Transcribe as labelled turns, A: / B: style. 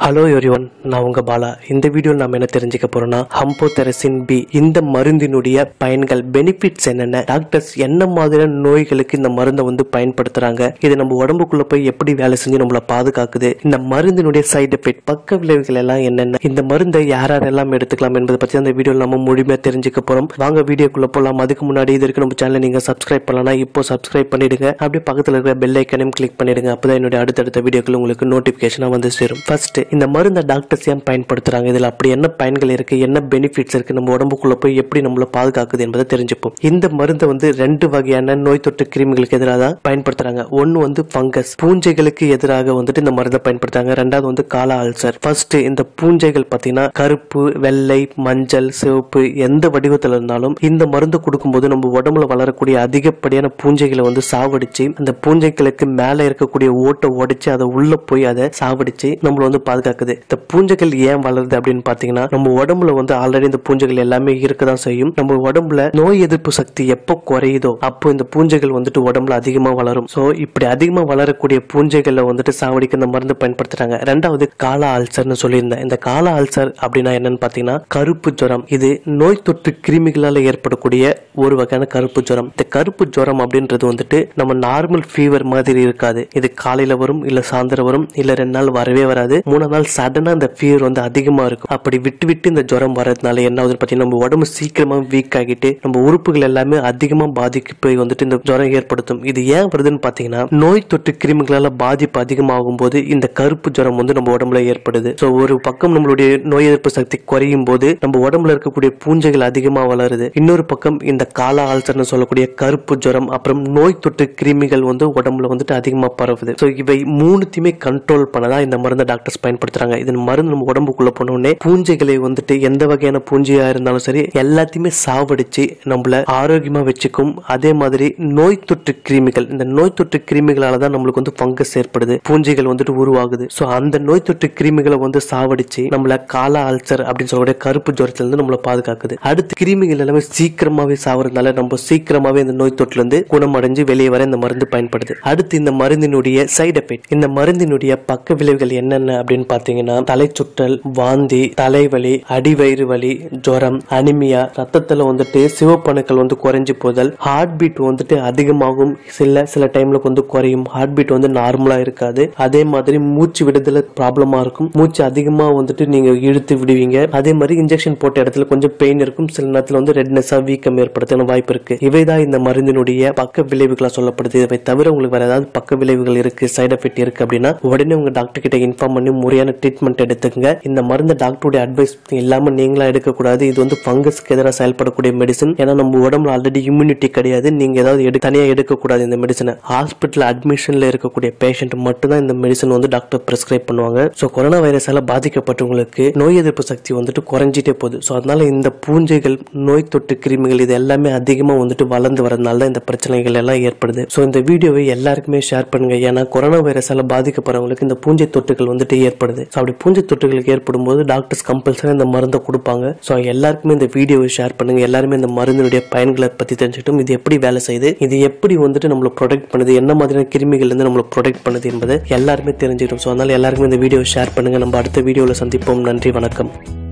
A: hello everyone நான் உங்க பாலா இந்த வீடியோவில் நம்ம என்ன தெரிஞ்சுக்க போறோம்னா ஹம்போதெரசின் பி இந்த மருந்தினுடைய பயன்கள் பெனிஃபிட்ஸ் என்னென்ன டாக்டர்ஸ் என்ன மாதிரியான நோய்களுக்கு இந்த மருந்தை வந்து பயன்படுத்துறாங்க இது நம்ம உடம்புக்குள்ள போய் எப்படி வேலை செஞ்சு நம்மளை பாதுகாக்குது இந்த மருந்தினுடைய சைடு எஃபெக்ட் பக்க விளைவுகள் எல்லாம் என்னென்ன இந்த மருந்தை யார் யாரெல்லாம் எடுத்துக்கலாம் என்பதை பத்தி அந்த வீடியோவில் நம்ம முழுமையா தெரிஞ்சுக்க போறோம் வாங்க வீடியோக்குள்ள போலாம் அதுக்கு முன்னாடி இது வரைக்கும் நம்ம சேனலை நீங்க சப்ஸ்கிரைப் பண்ணலாம் இப்போ சப்ஸ்கிரைப் பண்ணிடுங்க அப்படியே பக்கத்துல இருக்கிற பெல் ஐக்கனையும் கிளிக் பண்ணிடுங்க அப்பதான் என்னுடைய அடுத்தடுத்த வீடியோக்கள் உங்களுக்கு நோட்டிபிகேஷனா வந்து சேரும் ஃபர்ஸ்ட் இந்த மருந்தை டாக்டர்ஸ் ஏன் பயன்படுத்துறாங்க இதுல அப்படி என்ன பயன்கள் இருக்கு என்ன பெனிஃபிட்ஸ் இருக்கு நம்ம உடம்புக்குள்ள போய் எப்படி நம்மள பாதுகாக்குது என்பதை தெரிஞ்சுப்போம் இந்த மருந்தை வந்து ரெண்டு வகையான நோய் தொற்று கிருமிகளுக்கு எதிராக தான் பயன்படுத்துறாங்க ஒன்னு வந்து ஃபங்கஸ் பூஞ்சைகளுக்கு எதிராக வந்துட்டு இந்த மருந்தை பயன்படுத்துறாங்க ரெண்டாவது வந்து கால அல்சர் ஃபர்ஸ்ட் இந்த பூஞ்சைகள் பாத்தீங்கன்னா கருப்பு வெள்ளை மஞ்சள் சிவப்பு எந்த வடிவத்துல இருந்தாலும் இந்த மருந்து கொடுக்கும்போது நம்ம உடம்புல வளரக்கூடிய அதிகப்படியான பூஞ்சைகளை வந்து சாவடிச்சு அந்த பூஞ்சைகளுக்கு மேல இருக்கக்கூடிய ஓட்டை உடைச்சு அதை உள்ள போய் அதை சாவடிச்சு நம்மள வந்து பாதுகாக்குது இந்த பூஞ்சைகள் ஏன் வளருது அப்படின்னு பாத்தீங்கன்னா நம்ம உடம்புல வந்து ஆல்ரெடி இந்த பூஞ்சைகள் எல்லாமே இருக்கதான் செய்யும் நம்ம உடம்புல நோய் எதிர்ப்பு சக்தி எப்போ குறையுதோ அப்போ இந்த பூஞ்சைகள் வந்துட்டு உடம்புல அதிகமா வளரும் சோ இப்படி அதிகமா வளரக்கூடிய பூஞ்சைகளை வந்துட்டு சாவடிக்க இந்த மருந்து பயன்படுத்துறாங்க ரெண்டாவது கால அல்சர்னு சொல்லியிருந்தேன் இந்த கால அல்சர் அப்படின்னா என்னன்னு பாத்தீங்கன்னா கருப்பு ஜுரம் இது நோய் தொற்று கிருமிகளால ஏற்படக்கூடிய ஒரு வகையான கருப்பு ஜுரம் இந்த கருப்பு ஜுரம் அப்படின்றது வந்துட்டு நம்ம நார்மல் ஃபீவர் மாதிரி இருக்காது இது காலையில வரும் இல்ல சாயந்தரம் வரும் இல்ல ரெண்டு நாள் வரவே வராது மூணு நாள் சடனா இந்த ஃபீவர் வந்து அதிகமா இருக்கும் அப்படி விட்டு விட்டு இந்த ஜுரம் வரதுனால என்ன ஆகுதுன்னு பாத்தீங்கன்னா நம்ம உடம்பு சீக்கிரமா வீக் ஆகிட்டு நம்ம உறுப்புகள் எல்லாமே அதிகமா பாதிக்கு போய் வந்துட்டு இந்த ஜுரம் ஏற்படுத்தும் இது ஏன் வருதுன்னு பாத்தீங்கன்னா நோய் தொற்று கிருமிகளால பாதிப்பு அதிகமாகும் போது இந்த கருப்பு ஜுரம் வந்து நம்ம உடம்புல ஏற்படுது சோ ஒரு பக்கம் நம்மளுடைய நோய் எதிர்ப்பு சக்தி குறையும் போது நம்ம உடம்புல இருக்கக்கூடிய பூஞ்சைகள் அதிகமா வளருது இன்னொரு பக்கம் இந்த கால ஆல்சர்னு சொல்லக்கூடிய கருப்பு ஜுரம் அப்புறம் நோய் தொற்று கிருமிகள் வந்து உடம்புல வந்துட்டு அதிகமா பரவுது சோ இவை மூணுத்தையுமே கண்ட்ரோல் பண்ணதான் இந்த மருந்தை டாக்டர்ஸ் பயன்படுத்துறாங்க இதன் மருந்து நம்ம உடம்புக்குள்ள போனோடனே பூஞ்சைகளை வந்துட்டு எந்த வகையான பூஞ்சையா இருந்தாலும் சரி எல்லாத்தையுமே சாவடிச்சு நம்மள ஆரோக்கியமா வச்சுக்கும் அதே மாதிரி நோய் தொற்று கிருமிகள் இந்த நோய் தொற்று கிருமிகளால தான் நம்மளுக்கு வந்து ஃபங்கஸ் ஏற்படுது பூஞ்சைகள் வந்துட்டு உருவாகுது சோ அந்த நோய் தொற்று கிருமிகளை வந்து சாவடிச்சு நம்மள கால அல்சர் அப்படின்னு சொல்லக்கூடிய கருப்பு ஜுரத்துல இருந்து நம்மள பாதுகாக்குது அடுத்து கிருமிகள் எல்லாமே சீக்கிரமாவே சாவறதுனால நம்ம சீக்கிரமாவே இந்த நோய் தொற்றுல இருந்து குணமடைஞ்சு வெளியே வர இந்த மருந்து பயன்படுது அடுத்து இந்த மருந்தினுடைய சைடு எஃபெக்ட் இந்த மருந்தினுடைய பக்க விளைவுகள் என்னென்ன அப்படின்னு பாத்தீங்கன்னா தலை சுற்றல் வாந்தி தலைவலி அடிவயிறு வலி ஜுரம் அனிமியா ரத்தத்துல வந்துட்டு சிவப்பணுக்கள் வந்து குறைஞ்சு போதல் ஹார்ட் பீட் வந்துட்டு அதிகமாகும் சில சில டைம்ல வந்து குறையும் ஹார்ட் பீட் வந்து நார்மலா இருக்காது அதே மாதிரி மூச்சு விடுதல ப்ராப்ளமா இருக்கும் மூச்சு அதிகமா வந்துட்டு நீங்க இழுத்து விடுவீங்க அதே மாதிரி இன்ஜெக்ஷன் போட்ட இடத்துல கொஞ்சம் பெயின் இருக்கும் சில நேரத்துல வந்து ரெட்னஸா வீக்கம் ஏற்படுத்த வாய்ப்பு இருக்கு இவைதான் இந்த மருந்தினுடைய பக்க விளைவுகளா சொல்லப்படுது இவை தவிர உங்களுக்கு வேற ஏதாவது பக்க விளைவுகள் இருக்கு சைடு எஃபெக்ட் இருக்கு அப்படின்னா உடனே உங்க டாக்டர் கிட்ட இன்ஃபார்ம் பண்ணி முறையான ட்ரீட்மெண்ட் எடுத்துக்கங்க இந்த மருந்து டாக்டருடைய அட்வைஸ் இல்லாம நீங்களா எடுக்கக்கூடாது இது வந்து ஃபங்கஸ்க்கு எதிராக செயல்படக்கூடிய மெடிசன் ஏன்னா நம்ம உடம்புல ஆல்ரெடி இம்யூனிட்டி கிடையாது நீங்க ஏதாவது எடு தனியா எடுக்கக்கூடாது இந்த மெடிசனை ஹாஸ்பிட்டல் அட்மிஷன்ல இருக்கக்கூடிய பேஷண்ட் மட்டும் தான் இந்த மெடிசன் வந்து டாக்டர் பிரிஸ்கிரைப் பண்ணுவாங்க ஸோ கொரோனா வைரஸால பாதிக்கப்பட்டவங்களுக்கு நோய் எதிர்ப்பு சக்தி வந்துட்டு குறைஞ்சிட்டே போகுது ஸோ அதனால இந்த பூஞ்சைகள் நோய் தொற்று கிருமிகள் இது எல்லாமே அதிகமா வந்துட்டு வளர்ந்து வரதுனால தான் இந்த பிரச்சனைகள் எல்லாம் ஏற்படுது ஸோ இந்த வீடியோவை எல்லாருக்குமே ஷேர் பண்ணுங்க ஏன்னா கொரோனா வைரஸால பாதிக்கப்படுறவங்களுக்கு இந்த பூஞ்சை தொற்றுகள் வந்துட்டு ஏற்படுது ஸோ அப்படி பூஞ்சை தொற்றுகளுக்கு ஏற்படும் போது டாக்டர்ஸ் கம்பல்சரி இந்த மருந்தை கொடுப்பாங்க ஸோ எல்லாருக்குமே இந்த வீடியோவை ஷேர் பண்ணுங்க எல்லாருமே இந்த மருந்தினுடைய பயன்களை பத்தி தெரிஞ்சுக்கிட்டும் இது எப்படி வேலை செய்யுது இது எப்படி வந்துட்டு நம்மளை ப்ரொடெக்ட் பண்ணுது என்ன மாதிரியான கிருமிகள் இருந்து நம்மளை ப்ரொடெக்ட் பண்ணுது என்பதை எல்லாருமே தெரிஞ்சுக்கிட்டோம் ஸோ அதனால எல்லாருக்குமே இந்த வீடியோவை ஷேர் பண்ணுங்க நம்ம அடுத்த வீடியோவில் சந்திப்போம் நன்றி வணக்கம்